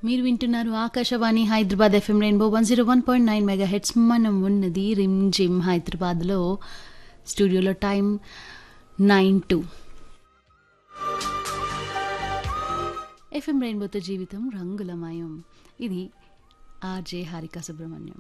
మీరు వింటున్నారు Akashvani Hyderabad FM rainbow one zero one point nine megahertz మనం ఉన్నది రిమ్ జిమ్ హైదరాబాద్లో స్టూడియోలో టైం నైన్ టు ఎఫ్ఎం రెయిన్బోతో జీవితం రంగులమయం ఇది ఆర్జే హారిక సుబ్రహ్మణ్యం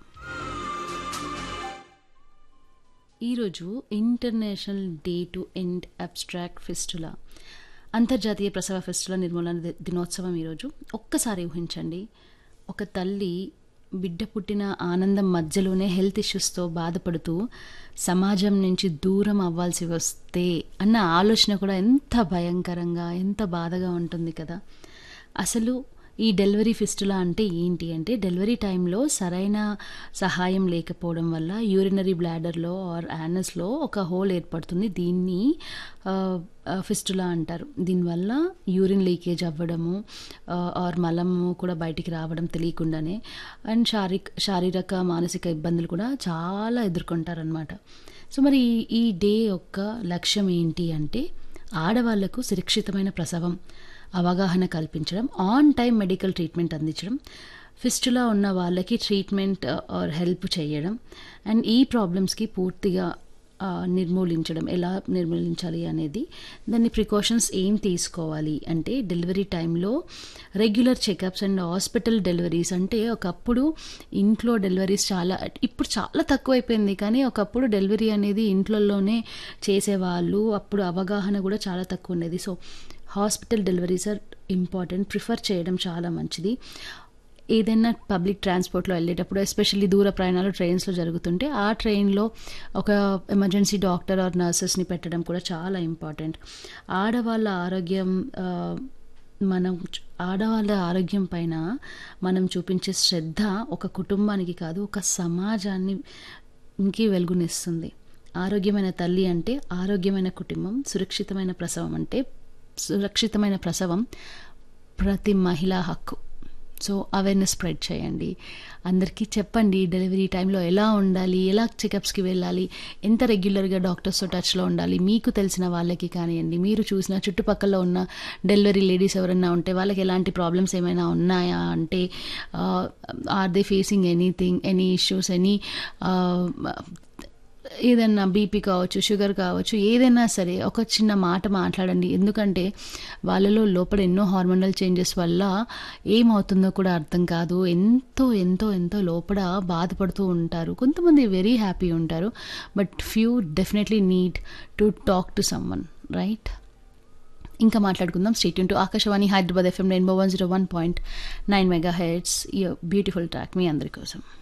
ఈరోజు international day to end obstetric fistula అంతర్జాతీయ ప్రసవ ఫెస్టుల నిర్మూలన ది- దినోత్సవం ఈరోజు ఒక్కసారి ఊహించండి ఒక తల్లి బిడ్డ పుట్టిన ఆనందం మధ్యలోనే హెల్త్ ఇష్యూస్తో బాధపడుతూ సమాజం నుంచి దూరం అవ్వాల్సి వస్తే అన్న ఆలోచన కూడా ఎంత భయంకరంగా ఎంత బాధగా ఉంటుంది కదా అసలు ఈ డెలివరీ ఫిస్టులా అంటే ఏంటి అంటే డెలివరీ టైంలో సరైన సహాయం లేకపోవడం వల్ల యూరినరీ బ్లాడర్లో ఆర్ యానస్లో ఒక హోల్ ఏర్పడుతుంది దీన్ని ఫిస్టులా అంటారు దీనివల్ల యూరిన్ లీకేజ్ అవ్వడము ఆర్ మలము కూడా బయటికి రావడం తెలియకుండానే అండ్ శారీరక శారీరక మానసిక ఇబ్బందులు కూడా చాలా ఎదుర్కొంటారనమాట సో మరి ఈ- ఈ డే యొక్క లక్ష్యం ఏంటి అంటే ఆడవాళ్లకు సురక్షితమైన ప్రసవం అవగాహన కల్పించడం ఆన్ టైం మెడికల్ ట్రీట్మెంట్ అందించడం ఫిస్టులా ఉన్న వాళ్ళకి ట్రీట్మెంట్ ఆర్ హెల్ప్ చేయడం అండ్ ఈ ప్రాబ్లమ్స్కి పూర్తిగా ఆ, నిర్మూలించడం ఎలా నిర్మూలించాలి అనేది దాన్ని ప్రికాషన్స్ ఏం తీసుకోవాలి అంటే డెలివరీ టైంలో regular checkups and hospital deliveries అంటే ఒకప్పుడు ఇంట్లో డెలివరీస్ చాలా ఇప్పుడు చాలా తక్కువైపోయింది కానీ ఒకప్పుడు డెలివరీ అనేది ఇంట్లోనే చేసేవాళ్ళు అప్పుడు అవగాహన కూడా చాలా తక్కువ ఉండేది so hospital deliveries are important prefer చేయడం చాలా మంచిది ఏదైనా పబ్లిక్ ట్రాన్స్పోర్ట్లో వెళ్ళేటప్పుడు ఎస్పెషల్లీ దూర ప్రయాణాలు ట్రైన్స్లో జరుగుతుంటే ఆ ట్రైన్లో ఒక ఎమర్జెన్సీ డాక్టర్ ఆర్ నర్సెస్ని పెట్టడం కూడా చాలా ఇంపార్టెంట్ ఆడవాళ్ళ ఆరోగ్యం ఆ, మనం చు- ఆడవాళ్ళ ఆరోగ్యం పైన మనం చూపించే శ్రద్ధ ఒక కుటుంబానికి కాదు ఒక సమాజాన్ని ఇంకి వెలుగునిస్తుంది ఆరోగ్యమైన తల్లి అంటే ఆరోగ్యమైన కుటుంబం సురక్షితమైన ప్రసవం అంటే సురక్షితమైన ప్రసవం ప్రతి మహిళా హక్కు సో అవేర్నెస్ స్ప్రెడ్ చేయండి అందరికీ చెప్పండి డెలివరీ టైంలో ఎలా ఉండాలి ఎలా చెకప్స్కి వెళ్ళాలి ఎంత రెగ్యులర్గా డాక్టర్స్తో టచ్లో ఉండాలి మీకు తెలిసిన వాళ్ళకి కానివ్వండి మీరు చూసిన చుట్టుపక్కల ఉన్న డెలివరీ లేడీస్ ఎవరైనా ఉంటే వాళ్ళకి ఎలాంటి ప్రాబ్లమ్స్ ఏమైనా ఉన్నాయా అంటే are they facing anything any issues any ఏదైనా బీపీ కావచ్చు షుగర్ కావచ్చు ఏదైనా సరే ఒక చిన్న మాట మాట్లాడండి ఎందుకంటే వాళ్ళలో లోపల ఎన్నో హార్మోనల్ చేంజెస్ వల్ల ఏమవుతుందో కూడా అర్థం కాదు ఎంతో ఎంతో ఎంతో లోపల బాధపడుతూ ఉంటారు కొంతమంది వెరీ హ్యాపీ ఉంటారు but few definitely need to talk to someone right ఇంకా మాట్లాడుకుందాం stay tuned to Akashvani Hyderabad FM rainbow one zero one point nine megahertz beautiful track మీ అందరి కోసం